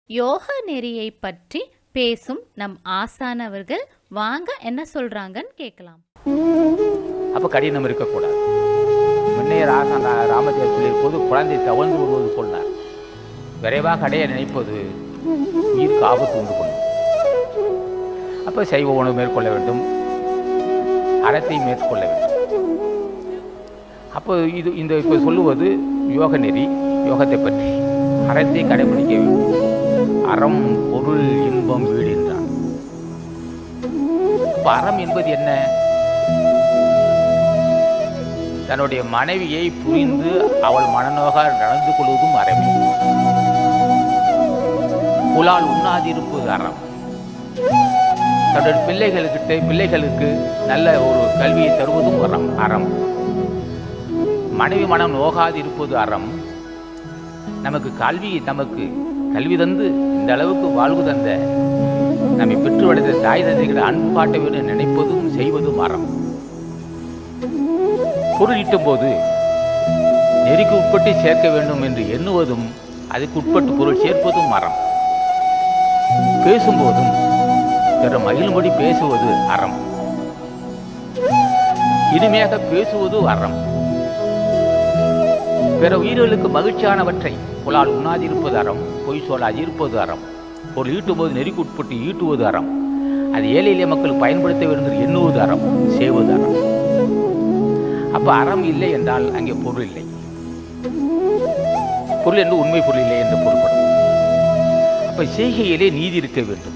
யோக நெறியை பற்றி பேசும் நம் ஆசான் அவர்கள் வாங்க என்ன சொல்றாங்கன்னு கேட்கலாம் அப்போ கடினம் இருக்கக்கூடாது முன்னைய ராசன் ரா- ராமதேவர் சொல்லியிருப்போது குழந்தை தவழ்ந்து வருவது போனார் விரைவாக அடைய நினைப்பது உயிருக்கு ஆபத்து உண்டு பண்ணும் அப்போ சைவ உணவு மேற்கொள்ள வேண்டும் அறத்தை மேற்கொள்ள வேண்டும் அப்போ இது இந்த இப்போ சொல்லுவது யோக நெறி யோகத்தை பற்றி அறத்தை கடைபிடிக்க வேண்டும் அறம் பொருள் இன்பம் வீடு என்றான் அப்போ அறம் என்பது என்ன தன்னுடைய மனைவியை புரிந்து அவள் மனநோக நடந்து கொள்வதும் அறமே புலால் உண்ணாதிருப்பது அறம் தன்னுடைய பிள்ளைகளுக்கிட்ட பிள்ளைகளுக்கு நல்ல ஒரு கல்வியை தருவதும் அறம் அறம் மனைவி மனம் நோகாதிருப்பது அறம் நமக்கு கல்வி நமக்கு கல்வி தந்து இந்த அளவுக்கு வாழ்வு தந்த நம்மை பெற்று வளர்த்த தாய் தந்தைகளை அன்பு காட்ட வேண்டும் நினைப்பதும் செய்வதும் அறம் பொருள் ஈட்டும் போது நெறிக்கு உட்பட்டு சேர்க்க வேண்டும் என்று எண்ணுவதும் அதுக்கு உட்பட்டு பொருள் சேர்ப்பதும் அறம் பேசும்போதும் பிற மகிழும்படி பேசுவது அறம் இனிமையாக பேசுவது அறம் பிற உயிர்களுக்கு மகிழ்ச்சியானவற்றை புலால் உண்ணாதிருப்பது அறம் பொய் சொல்லாதிருப்பது அறம் பொருள் ஈட்டும்போது நெறிக்கு உட்பட்டு ஈட்டுவது அறம் அது ஏழை எளிய மக்கள் பயன்படுத்த வேண்டும் என்று எண்ணுவது அறம் செய்வது அறம் அப்ப அறம் இல்லை என்றால் அங்கே பொருள் இல்லை பொருள் என்று உண்மை பொருள் இல்லை என்று பொருள்படும் அப்ப செய்கையிலே நீதி இருக்க வேண்டும்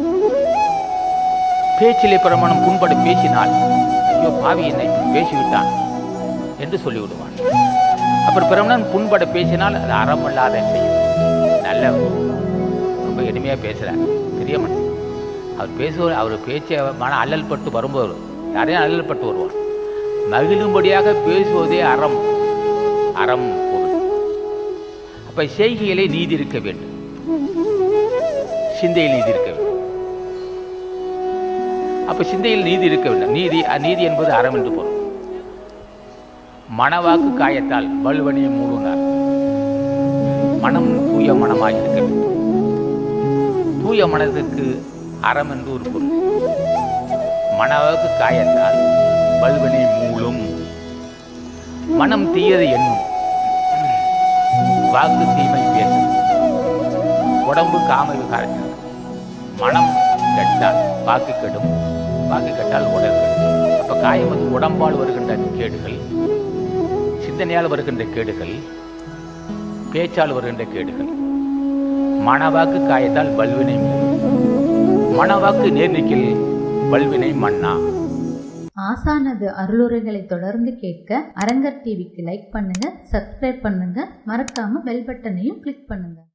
பேச்சிலே பிரமாணம் புண்பட பேசினால் ஐயோ பாவி என்னை இப்படி பேசிவிட்டான் என்று சொல்லிவிடுவான் அப்புறம் பிரமணன் புண்பட பேசினால் அது அறமல்லாத செயல் நல்ல ரொம்ப எளிமையா பேசுறார் பெரிய மனுஷன் அவர் பேசுவார் அவர் பேச்ச மன அல்லல் பட்டு வரும்போது யாரையும் அல்லல் பட்டு வருவார் மகிழும்படியாக பேசுவதே அறம் அறம் பொருள் அப்ப செய்கையிலே நீதி இருக்க வேண்டும் சிந்தையில் நீதி இருக்க வேண்டும் அப்ப சிந்தையில் நீதி இருக்க வேண்டும் நீதி அநீதி என்பது அறம் என்று பொருள் மனவாக்கு காயத்தால் வலுவனையை மூடுனார் மனம் தூய மனமாக இருக்க வேண்டும் தூய மனதுக்கு அறம் என்று ஒரு பொருள் மனவாக்கு காயத்தால் வல்வனை மூலும் மனம் தீயது என்னும் வாக்கு தீமை பேசும் உடம்பு காம விகாரத்தில் மனம் கெட்டால் வாக்கு கெடும் வாக்கு கெட்டால் உடல் கெடும் அப்ப காயம் வந்து உடம்பால் வருகின்ற கேடுகள் சிந்தனையால் வருகின்ற கேடுகள் பேச்சால் வருகின்ற கேடுகள் மனவாக்கு காயத்தால் வல்வினை மூடும் மனவாக்கு நேர்நிக்கில் வல்வினை மன்னா ஆசானது அருளுரைகளை தொடர்ந்து கேட்க அரங்கர் டிவிக்கு லைக் பண்ணுங்க சப்ஸ்கிரைப் பண்ணுங்க மறக்காம பெல் பட்டனையும் கிளிக் பண்ணுங்க